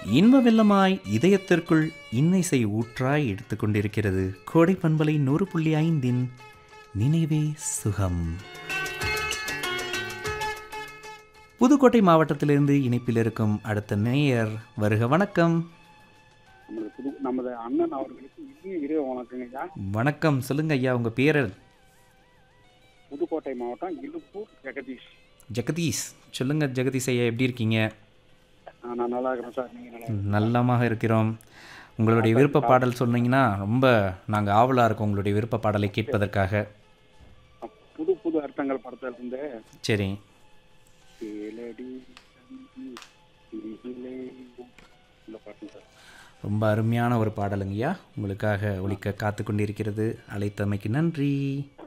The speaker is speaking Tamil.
இன்ப வெள்ளமாய் இதயத்திற்குள் இன்னிசை ஊற்றாய் எடுத்துக்கொண்டிருக்கிறது கோடை பண்பலை நூறு புள்ளி ஐந்தின் நினைவே சுகம் புதுக்கோட்டை மாவட்டத்திலிருந்து இணைப்பில் இருக்கும் அடுத்த நேயர் வருக வணக்கம் நமது புது நமது அண்ணன் அவர்களுக்கு இனிய இரவு வணக்கங்க ஐயா வணக்கம் சொல்லுங்க ஐயா உங்க பேர் புதுக்கோட்டை மாவட்டம் இலுப்பூர் ஜெகதீஷ் ஜெகதீஷ் சொல்லுங்க ஜெகதீஷ் ஐயா எப்படி இருக்கீங்க ஆ, நான் நல்லா இருக்கிறேன் சார் நீங்கள் நல்லா இருக்கீங்களா? நல்லமாக இருக்கிறோம் உங்களுடைய விருப்ப பாடல் சொன்னீங்கன்னா ரொம்ப நாங்கள் ஆவலாக இருக்கோம் உங்களுடைய விருப்ப பாடலை கேட்பதற்காக புது புது அர்த்தங்கள் படத்துல இருந்து சரி கேளடி தம்பி, திரியிலே இந்த பாட்டு சார் ரொம்ப அருமையான ஒரு பாடலுங்கய்யா உங்களுக்காக ஒழிக்க காத்து கொண்டிருக்கிறது அழைத்தமைக்கு நன்றி